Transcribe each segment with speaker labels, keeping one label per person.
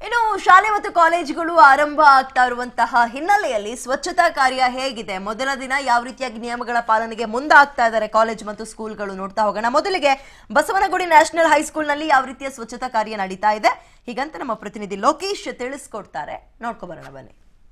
Speaker 1: ಇನ್ನು ಶಾಲೆ ಮತ್ತು ಕಾಲೇಜುಗಳು ಆರಂಭ ಆಗ್ತಾ ಇರುವಂತಹ ಹಿನ್ನೆಲೆಯಲ್ಲಿ ಸ್ವಚ್ಛತಾ ಕಾರ್ಯ ಹೇಗಿದೆ ಮೊದಲ ದಿನ ಯಾವ ರೀತಿಯಾಗಿ ನಿಯಮಗಳ ಪಾಲನೆಗೆ ಮುಂದಾಗ್ತಾ ಇದ್ದಾರೆ ಕಾಲೇಜ್ ಮತ್ತು ಸ್ಕೂಲ್ಗಳು ನೋಡ್ತಾ ಹೋಗೋಣ ಮೊದಲಿಗೆ ಬಸವನಗುಡಿ ನ್ಯಾಷನಲ್ ಹೈಸ್ಕೂಲ್ನಲ್ಲಿ ಯಾವ ರೀತಿಯ ಸ್ವಚ್ಛತಾ ಕಾರ್ಯ ನಡೀತಾ ಇದೆ ಹೀಗಂತ ನಮ್ಮ ಪ್ರತಿನಿಧಿ ಲೋಕೇಶ್ ತಿಳಿಸ್ಕೊಡ್ತಾರೆ ನೋಡ್ಕೊಬರೋಣ ಬನ್ನಿ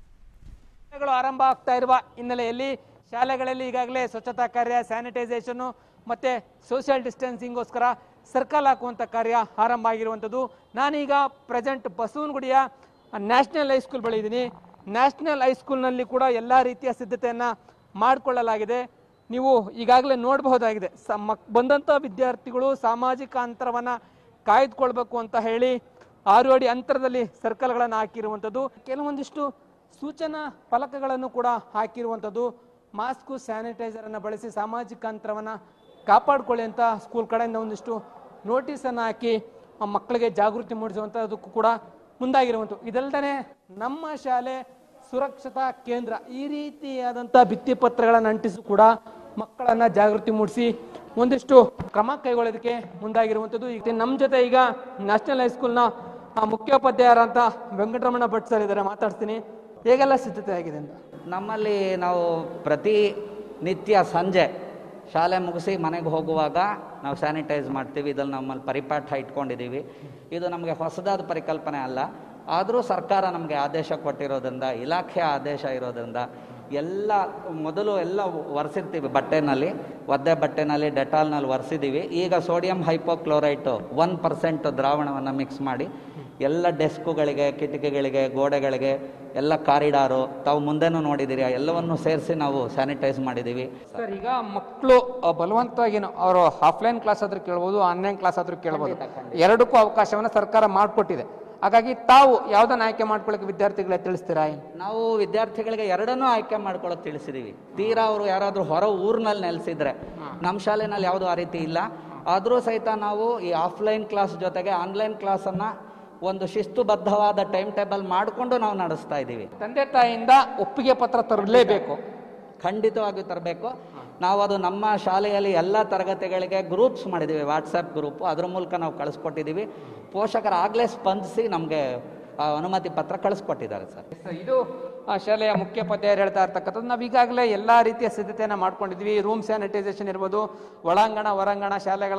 Speaker 2: ಶಾಲೆಗಳು ಆರಂಭ ಆಗ್ತಾ ಇರುವ ಹಿನ್ನೆಲೆಯಲ್ಲಿ ಶಾಲೆಗಳಲ್ಲಿ ಈಗಾಗಲೇ ಸ್ವಚ್ಛತಾ ಕಾರ್ಯ ಸ್ಯಾನಿಟೈಸೇಷನ್ ಮತ್ತೆ ಸೋಷಿಯಲ್ ಡಿಸ್ಟೆನ್ಸಿಂಗೋಸ್ಕರ ಸರ್ಕಲ್ ಹಾಕುವಂಥ ಕಾರ್ಯ ಆರಂಭ ಆಗಿರುವಂಥದ್ದು ನಾನೀಗ ಪ್ರೆಸೆಂಟ್ ಬಸವನಗುಡಿಯ ನ್ಯಾಷನಲ್ ಹೈಸ್ಕೂಲ್ ಬಳಿ ಇದ್ದೀನಿ ನ್ಯಾಷನಲ್ ಹೈಸ್ಕೂಲ್ನಲ್ಲಿ ಕೂಡ ಎಲ್ಲ ರೀತಿಯ ಸಿದ್ಧತೆಯನ್ನು ಮಾಡಿಕೊಳ್ಳಲಾಗಿದೆ ನೀವು ಈಗಾಗಲೇ ನೋಡಬಹುದಾಗಿದೆ ಸ ಮಕ್ ಬಂದಂಥ ವಿದ್ಯಾರ್ಥಿಗಳು ಸಾಮಾಜಿಕ ಅಂತರವನ್ನು ಕಾಯ್ದುಕೊಳ್ಬೇಕು ಅಂತ ಹೇಳಿ ಆರು ಅಡಿ ಅಂತರದಲ್ಲಿ ಸರ್ಕಲ್ಗಳನ್ನು ಹಾಕಿರುವಂಥದ್ದು ಕೆಲವೊಂದಿಷ್ಟು ಸೂಚನಾ ಫಲಕಗಳನ್ನು ಕೂಡ ಹಾಕಿರುವಂಥದ್ದು ಮಾಸ್ಕು ಸ್ಯಾನಿಟೈಸರನ್ನು ಬಳಸಿ ಸಾಮಾಜಿಕ ಅಂತರವನ್ನು ಕಾಪಾಡಿಕೊಳ್ಳಿ ಅಂತ ಸ್ಕೂಲ್ ಕಡೆಯಿಂದ ಒಂದಿಷ್ಟು ನೋಟಿಸನ್ನು ಹಾಕಿ ಆ ಮಕ್ಕಳಿಗೆ ಜಾಗೃತಿ ಮೂಡಿಸುವಂಥದ್ದಕ್ಕೂ ಕೂಡ ಮುಂದಾಗಿರುವಂಥದ್ದು ಇದಲ್ಲದೆ ನಮ್ಮ ಶಾಲೆ ಸುರಕ್ಷತಾ ಕೇಂದ್ರ ಈ ರೀತಿಯಾದಂಥ ಭಿತ್ತಿಪತ್ರಗಳನ್ನು ಅಂಟಿಸಿ ಕೂಡ ಮಕ್ಕಳನ್ನ ಜಾಗೃತಿ ಮೂಡಿಸಿ ಒಂದಿಷ್ಟು ಕ್ರಮ ಕೈಗೊಳ್ಳೋದಕ್ಕೆ ಮುಂದಾಗಿರುವಂಥದ್ದು ಈಗ ನಮ್ಮ ಜೊತೆ ಈಗ ನ್ಯಾಷನಲ್ ಹೈಸ್ಕೂಲ್ನ ಆ, ಮುಖ್ಯೋಪಾಧ್ಯಾಯರಂತ ವೆಂಕಟರಮಣ ಭಟ್ ಸರ್ ಇದ್ದಾರೆ ಮಾತಾಡ್ತೀನಿ ಹೇಗೆಲ್ಲ ಸಿದ್ಧತೆ ಆಗಿದೆ ಅಂತ
Speaker 3: ನಮ್ಮಲ್ಲಿ ನಾವು ಪ್ರತಿ ನಿತ್ಯ ಸಂಜೆ ಶಾಲೆ ಮುಗಿಸಿ ಮನೆಗೆ ಹೋಗುವಾಗ ನಾವು ಸ್ಯಾನಿಟೈಸ್ ಮಾಡ್ತೀವಿ ಇದ್ರಲ್ಲಿ ನಮ್ಮಲ್ಲಿ ಪರಿಪಾಠ ಇಟ್ಕೊಂಡಿದ್ದೀವಿ ಇದು ನಮಗೆ ಹೊಸದಾದ ಪರಿಕಲ್ಪನೆ ಅಲ್ಲ ಆದರೂ ಸರ್ಕಾರ ನಮಗೆ ಆದೇಶ ಕೊಟ್ಟಿರೋದ್ರಿಂದ ಇಲಾಖೆಯ ಆದೇಶ ಇರೋದ್ರಿಂದ ಎಲ್ಲ ಮೊದಲು ಎಲ್ಲ ಒರೆಸಿರ್ತೀವಿ ಬಟ್ಟೆನಲ್ಲಿ ಒದ್ದೆ ಬಟ್ಟೆನಲ್ಲಿ ಡೆಟಾಲ್ನಲ್ಲಿ ಒರೆಸಿದ್ದೀವಿ ಈಗ ಸೋಡಿಯಂ ಹೈಪೋಕ್ಲೋರೈಟು ಒನ್ ಪರ್ಸೆಂಟ್ ದ್ರಾವಣವನ್ನು ಮಿಕ್ಸ್ ಮಾಡಿ ಎಲ್ಲ ಡೆಸ್ಕುಗಳಿಗೆ ಕಿಟಕಿಗಳಿಗೆ ಗೋಡೆಗಳಿಗೆ ಎಲ್ಲ ಕಾರಿಡಾರು ತಾವು ಮುಂದೆನೂ ನೋಡಿದ್ದೀರಿ ಎಲ್ಲವನ್ನು ಸೇರಿಸಿ ನಾವು ಸ್ಯಾನಿಟೈಸ್ ಮಾಡಿದ್ದೀವಿ
Speaker 2: ಸರ್ ಈಗ ಮಕ್ಕಳು ಬಲವಂತವಾಗಿ ಅವರು ಆಫ್ಲೈನ್ ಕ್ಲಾಸ್ ಆದ್ರೂ ಕೇಳ್ಬೋದು ಆನ್ಲೈನ್ ಕ್ಲಾಸ್ ಆದ್ರೂ ಕೇಳ್ಬೋದು ಎರಡಕ್ಕೂ ಅವಕಾಶವನ್ನು ಸರ್ಕಾರ ಮಾಡಿಕೊಟ್ಟಿದೆ ಹಾಗಾಗಿ ತಾವು ಯಾವ್ದನ್ನ ಆಯ್ಕೆ ಮಾಡ್ಕೊಳ್ಳೋಕೆ ವಿದ್ಯಾರ್ಥಿಗಳೇ ತಿಳಿಸ್ತೀರಾ
Speaker 3: ನಾವು ವಿದ್ಯಾರ್ಥಿಗಳಿಗೆ ಎರಡನ್ನೂ ಆಯ್ಕೆ ಮಾಡ್ಕೊಳ್ಳೋದು ತಿಳಿಸಿದ್ದೀವಿ ತೀರಾ ಅವರು ಯಾರಾದರೂ ಹೊರ ಊರಿನಲ್ಲಿ ನೆಲೆಸಿದ್ರೆ ನಮ್ಮ ಶಾಲೆನಲ್ಲಿ ಯಾವುದೂ ಆ ರೀತಿ ಇಲ್ಲ ಆದರೂ ಸಹಿತ ನಾವು ಈ ಆಫ್ಲೈನ್ ಕ್ಲಾಸ್ ಜೊತೆಗೆ ಆನ್ಲೈನ್ ಕ್ಲಾಸನ್ನು ಒಂದು ಶಿಸ್ತುಬದ್ಧವಾದ ಟೈಮ್ ಟೇಬಲ್ ಮಾಡಿಕೊಂಡು ನಾವು ನಡೆಸ್ತಾ ಇದ್ದೀವಿ
Speaker 2: ತಂದೆ ತಾಯಿಯಿಂದ ಒಪ್ಪಿಗೆ ಪತ್ರ ತರಲೇಬೇಕು
Speaker 3: ಖಂಡಿತವಾಗಿಯೂ ತರಬೇಕು ನಾವು ಅದು ನಮ್ಮ ಶಾಲೆಯಲ್ಲಿ ಎಲ್ಲ ತರಗತಿಗಳಿಗೆ ಗ್ರೂಪ್ಸ್ ಮಾಡಿದ್ದೀವಿ ವಾಟ್ಸಪ್ ಗ್ರೂಪು ಅದ್ರ ಮೂಲಕ ನಾವು ಕಳಿಸ್ಕೊಟ್ಟಿದ್ದೀವಿ ಪೋಷಕರು ಆಗಲೇ ಸ್ಪಂದಿಸಿ ನಮಗೆ ಅನುಮತಿ ಪತ್ರ ಕಳಿಸ್ಕೊಟ್ಟಿದ್ದಾರೆ ಸರ್
Speaker 2: ಸರ್, ಇದು ಆ, ಶಾಲೆಯ ಮುಖ್ಯೋಪಾಧ್ಯಾಯರು ಹೇಳ್ತಾ ಇರ್ತಕ್ಕಂಥದ್ದು ನಾವು ಈಗಾಗಲೇ ಎಲ್ಲ ರೀತಿಯ ಸಿದ್ಧತೆಯನ್ನು ಮಾಡ್ಕೊಂಡಿದ್ವಿ ರೂಮ್ ಸ್ಯಾನಿಟೈಸೇಷನ್ ಇರ್ಬೋದು ಒಳಾಂಗಣ ಹೊರಾಂಗಣ ಶಾಲೆಗಳ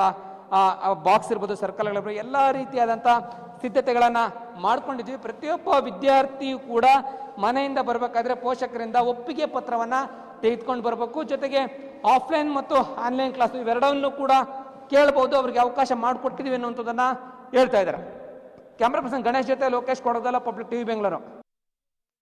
Speaker 2: ಬಾಕ್ಸ್ ಇರ್ಬೋದು ಸರ್ಕಲ್ಗಳಿರ್ಬೋದು ಎಲ್ಲ ರೀತಿಯಾದಂಥ ಸಿದ್ಧತೆಗಳನ್ನು ಮಾಡ್ಕೊಂಡಿದ್ವಿ ಪ್ರತಿಯೊಬ್ಬ ವಿದ್ಯಾರ್ಥಿಯು ಕೂಡ ಮನೆಯಿಂದ ಬರಬೇಕಾದ್ರೆ ಪೋಷಕರಿಂದ ಒಪ್ಪಿಗೆ ಪತ್ರವನ್ನು ತೆಗೆದುಕೊಂಡು ಬರಬೇಕು ಜೊತೆಗೆ ಆಫ್ಲೈನ್ ಮತ್ತು ಆನ್ಲೈನ್ ಕ್ಲಾಸ್ ಇವೆರಡನ್ನು ಕೂಡ ಕೇಳಬಹುದು ಅವರಿಗೆ ಅವಕಾಶ ಮಾಡಿಕೊಟ್ಟಿದ್ದೀವಿ ಅನ್ನುವಂಥದ್ದನ್ನು ಹೇಳ್ತಾ ಇದ್ದಾರೆ ಕ್ಯಾಮ್ರಾ ಪರ್ಸನ್ ಗಣೇಶ್ ಜೊತೆ ಲೋಕೇಶ್ ಕೊಡೋದಲ್ಲ ಪಬ್ಲಿಕ್ ಟಿವಿ ಬೆಂಗಳೂರು